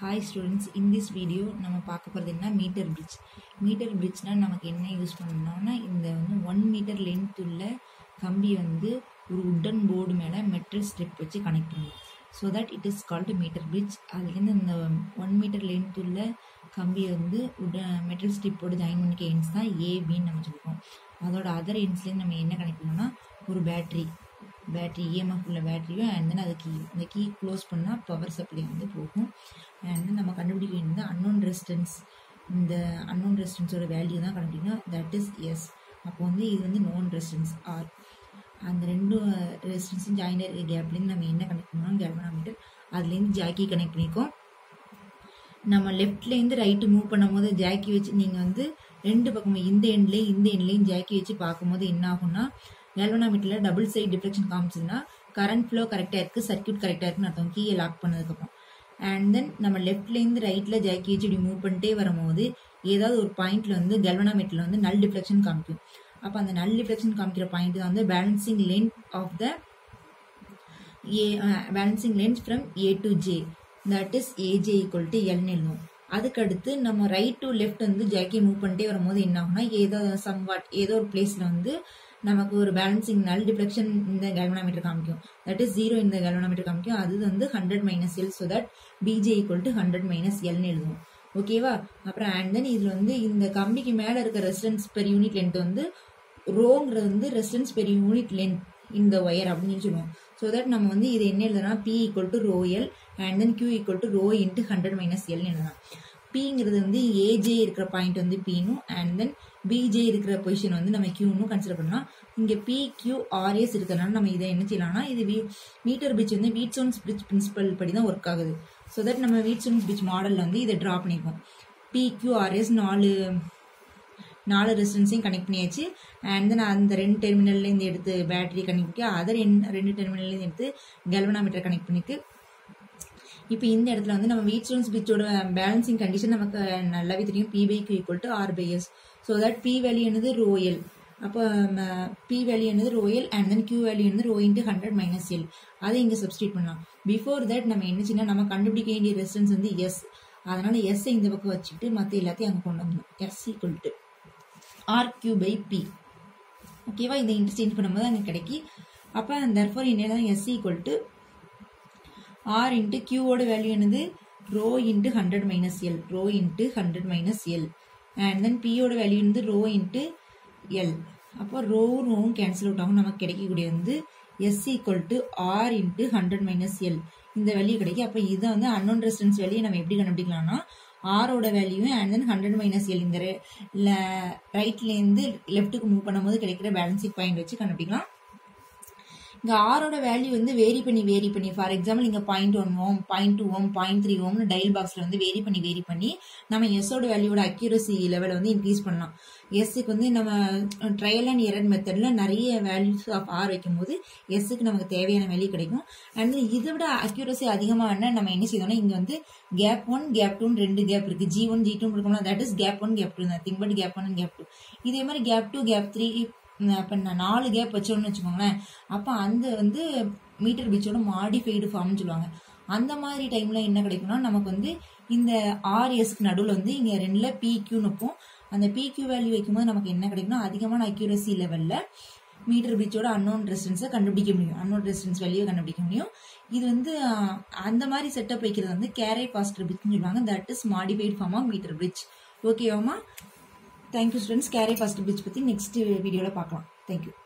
hi students in this video நம்ம பார்க்க போகிறது என்ன மீட்டர் பிரிட்ஜ் மீட்டர் பிரிட்ஜ்னால் நமக்கு என்ன யூஸ் பண்ணணும்னா இந்த வந்து ஒன் மீட்டர் லென்த் உள்ள கம்பி வந்து ஒரு உட்டன் போர்டு மேலே மெட்டல் ஸ்ட்ரிப் வச்சு கனெக்ட் பண்ணுவோம் so that it is called metre bridge அதுலேருந்து இந்த ஒன் மீட்டர் லென்த் உள்ள கம்பியை வந்து உட மெட்டல் ஸ்ட்ரிப்போடு ஜாயின் பண்ணிக்க எண்ட்ஸ் தான் ஏபின்னு நம்ம சொல்லுவோம் அதோட அதர் எண்ட்ஸ்லேருந்து நம்ம என்ன கனெக்ட் பண்ணோம்னா ஒரு பேட்ரி பேட்ரி இஎம்எஃப் உள்ள பேட்டரியும் அண்ட் தென் அது கீ அந்த கீ க்ளோஸ் பண்ணால் பவர் சப்ளை வந்து போகும் அண்ட் தென் நம்ம கண்டுபிடிக்க வேண்டியது அன்னோன் ரெசிஸ்டன்ஸ் இந்த அன்னோன் ரெசிஸ்டன்ஸோட வேல்யூ தான் கண்டுபிடிக்கணும் தட் இஸ் எஸ் அப்போ வந்து இது வந்து நோன் ரெசிஸ்டன்ஸ் ஆர் அந்த ரெண்டு ரெசிஸ்டன்ஸும் ஜாயின் இருக்க கேப்லேருந்து நம்ம என்ன கனெக்ட் பண்ணோம் கேல்வனாமீட்டர் அதுலேருந்து ஜாக்கி கனெக்ட் பண்ணிக்கோம் நம்ம லெஃப்ட்லேருந்து ரைட்டு மூவ் பண்ணும்போது ஜாக்கி வச்சு நீங்கள் வந்து ரெண்டு பக்கமும் இந்த எண்ட்லேயும் இந்த எண்ட்லேயும் ஜாக்கி வச்சு பார்க்கும்போது என்ன ஆகும்னா கேல்வனாமீட்டரில் டபுள் சைட் டிஃப்ளெக்ஷன் காமிச்சதுன்னா கரண்ட் ஃப்ளோ கரெக்டாக இருக்குது சர்க்கியூட் கரெக்டாக இருக்குன்னு அர்த்தம் கீயை லாக் பண்ணதுக்கப்புறம் அண்ட் தென் நம்ம லெஃப்ட்லேருந்து ரைட்டில் ஜாக்கி வச்சு இப்படி மூவ் பண்ணிட்டே வரும்போது ஏதாவது ஒரு பாயிண்ட்ல வந்து கெல்வனாமீட்டரில் வந்து நல் டிஃப்ளெக்ஷன் காமிக்கும் அப்போ அந்த நல் டிஃப்ளெக்ஷன் காமிக்கிற பாயிண்ட் தான் வந்து balancing length of the A balancing length from A to J that is AJ equal to எல்னு எழுதுவோம் அதுக்கடுத்து நம்ம ரைட் டு லெஃப்ட் வந்து ஜாக்கி மூவ் பண்ணிட்டே வரும்போது என்ன ஆகும்னா ஏதோ சம்வாட் ஏதோ ஒரு பிளேஸில் வந்து நமக்கு ஒரு பேலன்சிங் நல் டிஃப்ளெக்ஷன் இந்த கேல்வனாமீட்டர் காமிக்கும் தட் இஸ் ஜீரோ இந்த கேல்வனாமீட்டர் காமிக்கும் அது வந்து hundred minus L so that BJ equal to hundred minus எல்னு எழுதுவோம் ஓகேவா அப்புறம் அண்ட் தென் இதில் வந்து இந்த கம்பிக்கு மேலே இருக்க ரெசிடன்ஸ் பெர் யூனிட் லென்த் வந்து ரோங்கிறது வந்து ரெசிடன்ஸ் பெர் யூனிட் லென்த் இந்த ஒயர் அப்படின்னு சொல்லுவோம் ஸோ தட் நம்ம வந்து இது என்ன எழுதலாம் P equal to rho L and then Q equal to rho into hundred minus எல்னு எழுதலாம் பிங்கிறது வந்து ஏஜே இருக்கிற பாயிண்ட் வந்து பினும் அண்ட் தென் பிஜே இருக்கிற பொசிஷன் வந்து நம்ம கியூனும் கன்சிடர் பண்ணலாம் இங்கே பி கியூ ஆர்எஸ் இருக்கிறனால நம்ம இதை என்ன செய்யலாம்னா இது மீட்டர் பிரிட்ஜ் வந்து வீட்ஸோன்ஸ் பிரிட்ஜ் பிரின்சிபல் படி தான் ஒர்க் ஆகுது ஸோ தட் நம்ம வீட்ஸோன்ஸ் பிரிட்ஜ் மாடலில் வந்து இதை ட்ரா பண்ணிப்போம் பி கியூ ஆர்எஸ் நாலு நாலு ரெசிடன்ஸையும் கனெக்ட் பண்ணியாச்சு அண்ட் தென் அந்த ரெண்டு டெர்மினல்லேருந்து எடுத்து பேட்டரி கனெக்ட் பண்ணி அதர் ரெண்டு டெர்மினல்லேருந்து எடுத்து கெல்வனாமீட்டர் கனெக்ட் பண்ணிட்டு இப்போ இந்த இடத்துல வந்து நம்ம வீட் ஸ்டோன்ஸ் பிச்சோட பேலன்சிங் கண்டிஷன் நமக்கு நல்லாவே தெரியும் P by Q equal to R by S so that P value என்னது ரோயல் அப்போ பி வேல்யூ என்னது rho L and then Q value வந்து rho into hundred minus L அதை இங்கே சப்ஸ்டியூட் பண்ணலாம் பிஃபோர் தட் நம்ம என்ன செய்யணும் நம்ம கண்டுபிடிக்க வேண்டிய ரெசிஸ்டன்ஸ் வந்து எஸ் அதனால எஸ் இந்த பக்கம் வச்சுட்டு மற்ற எல்லாத்தையும் அங்கே கொண்டு வந்துடும் S equal to R Q by P ஓகேவா இந்த இன்டர்சேஞ்ச் பண்ணும்போது அங்கே கிடைக்கி அப்போ தர்ஃபோர் என்ன S equal to R into கியூவோட வேல்யூ என்னது rho into hundred minus L rho into hundred minus L and then பியோட வேல்யூ வந்து ரோ இன்ட்டு எல் அப்போ ரோவும் ரோவும் கேன்சல் அவுட் ஆகும் நமக்கு கிடைக்கக்கூடிய வந்து S equal to R into hundred minus L இந்த வேல்யூ கிடைக்கும் அப்போ இதை வந்து அன்னோன் ரெசிடன்ஸ் வேல்யூ நம்ம எப்படி கண்டுபிடிக்கலாம்னா ஆரோட value and then hundred minus L இந்த ரைட்லேருந்து லெஃப்ட்டுக்கு மூவ் பண்ணும்போது கிடைக்கிற பேலன்சிங் பாயிண்ட் வச்சு கண்டுபிடிக்கலாம் இங்கே ஆரோட வேல்யூ வந்து வேரி பண்ணி வேரி பண்ணி ஃபார் எக்ஸாம்பிள் இங்கே point one ohm point two ohm point three ஓம்னு டயல் பாக்ஸில் வந்து வேரி பண்ணி வேரி பண்ணி நம்ம எஸ்ஸோட வேல்யூட அக்யூரசி லெவலை வந்து இன்க்ரீஸ் பண்ணலாம் எஸ்ஸுக்கு வந்து நம்ம ட்ரையல் அண்ட் எரர் மெத்தடில் நிறைய வேல்யூஸ் ஆஃப் ஆர் வைக்கும்போது எஸ்ஸுக்கு நமக்கு தேவையான வேல்யூ கிடைக்கும் அண்ட் இதை விட அக்யூரசி அதிகமாக நம்ம என்ன செய்தோம்னா இங்கே வந்து கேப் ஒன் கேப் டூன்னு ரெண்டு கேப் இருக்குது ஜி ஒன் ஜி டூ இருக்கோம்னா that is gap one gap two thing but gap one gap two இதே மாதிரி கேப் டூ கேப் த்ரீ இப்போ நான் நாலு கேப் வச்சோன்னு வச்சுக்கோங்களேன் அப்போ அந்த வந்து மீட்டர் பிச்சோட மாடிஃபைடு ஃபார்ம்னு சொல்லுவாங்க அந்த மாதிரி டைமில் என்ன கிடைக்கும்னா நமக்கு வந்து இந்த ஆர்எஸ்க்கு நடுவில் வந்து இங்கே ரெண்டில் பிக்யூன்னு வைப்போம் அந்த பிக்யூ வேல்யூ வைக்கும்போது நமக்கு என்ன கிடைக்கும்னா அதிகமான அக்யூரசி லெவலில் மீட்டர் பிரிட்ஜோட அன்னோன் ரெசிடன்ஸை கண்டுபிடிக்க முடியும் அன்னோன் ரெசிடன்ஸ் வேல்யூவை கண்டுபிடிக்க முடியும் இது வந்து அந்த மாதிரி செட்டப் வைக்கிறது வந்து கேரே பாஸ்டர் பிரிட்ஜ்னு சொல்லுவாங்க that is modified form of metre bridge ஓகேவாமா thank you students Carey Foster bridge பற்றி நெக்ஸ்ட் வீடியோவில் பார்க்கலாம் தேங்க்யூ